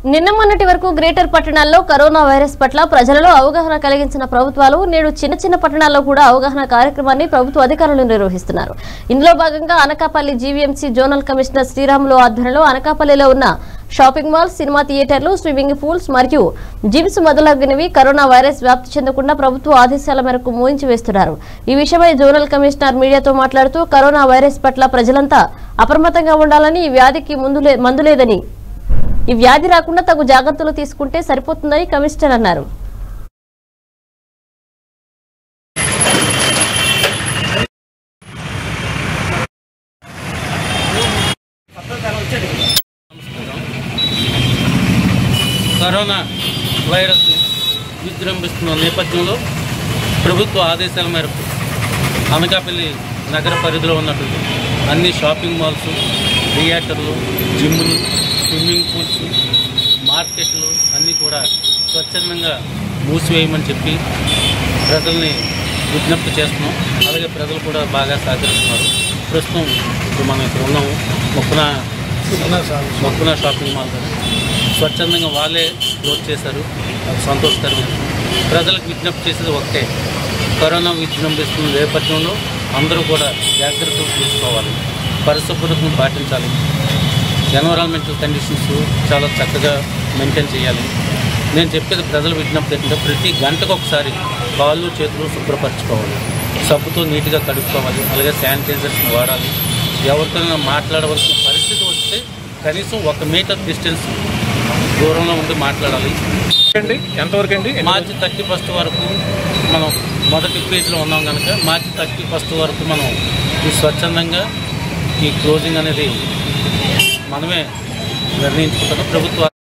నిన్న మొన్నటి వరకు గ్రేటర్ పట్టణాల్లో కరోనా వైరస్ పట్ల ప్రజలలో అవగాహన కలిగించిన ప్రభుత్వాలు నేడు చిన్న చిన్న పట్టణాల్లో కూడా అవగాహన కార్యక్రమాన్ని ప్రభుత్వ అధికారులు నిర్వహిస్తున్నారు ఇందులో భాగంగా Anakapalli GVMC zonal commissioner Sriramulu ఆధ్వర్యంలో అనకాపల్లిలో ఉన్న షాపింగ్ మాల్స్ సినిమా థియేటర్లు స్విమ్మింగ్ పూల్స్ మరియు జిమ్స్ మొదలగునవి కరోనా వైరస్ వ్యాప్తి చెందకుండా ప్రభుత్వ ఆదేశాల మేరకు మూయించి వేస్తున్నారు ఈ విషయమై జోనల్ కమిషనర్ మీడియాతో మాట్లాడుతూ కరోనా వైరస్ పట్ల ప్రజలంతా అప్రమత్తంగా ఉండాలని ఈ వ్యాధికి ముందు లే- మందు లేదని ఈ వ్యాధి రాకుండా తగు జాగ్రత్తలు తీసుకుంటే సరిపోతుందని కమిషనర్ అన్నారు కరోనా వైరస్ విజృంభిస్తున్న నేపథ్యంలో ప్రభుత్వ ఆదేశాల మేరకు అనకాపల్లి నగర పరిధిలో ఉన్నటువంటి అన్ని షాపింగ్ మాల్స్ థియేటర్లు జిమ్లు స్విమ్మింగ్ పూల్స్ మార్కెట్లు అన్నీ కూడా స్వచ్ఛందంగా మూసివేయమని చెప్పి ప్రజల్ని విజ్ఞప్తి చేస్తున్నాం అలాగే ప్రజలు కూడా బాగా సహకరిస్తున్నారు ప్రస్తుతం ఇప్పుడు మనం ఇక్కడ ఉన్నాము మొక్కన మొక్కన షాపింగ్ మాల్ దగ్గర స్వచ్ఛందంగా వాళ్ళే క్లోజ్ చేశారు అది సంతోషకరమైన ప్రజలకు విజ్ఞప్తి చేసేది ఒకటే కరోనా విజృంభిస్తున్న నేపథ్యంలో అందరూ కూడా జాగ్రత్తలు తీసుకోవాలి పరిశుభ్రతను పాటించాలి ఎన్వరాన్మెంటల్ కండిషన్స్ చాలా చక్కగా మెయింటైన్ చేయాలి నేను చెప్పేది ప్రజల విజ్ఞప్తి ఏంటంటే ప్రతి గంటకు ఒకసారి కాళ్ళు చేతులు శుభ్రపరచుకోవాలి సబ్బుతో నీట్గా కడుక్కోవాలి అలాగే శానిటైజర్స్ వాడాలి ఎవరితోనైనా మాట్లాడవలసిన పరిస్థితి వస్తే కనీసం ఒక మీటర్ డిస్టెన్స్ దూరంలో ఉండి మాట్లాడాలి అండి ఎంతవరకు అండి మార్చి థర్టీ ఫస్ట్ వరకు మనం మొదటి పేజ్లో ఉన్నాం కనుక మార్చి థర్టీ ఫస్ట్ వరకు మనం ఈ స్వచ్ఛందంగా ఈ క్లోజింగ్ అనేది మనమే నిర్ణయించుకుంటున్నాం ప్రభుత్వ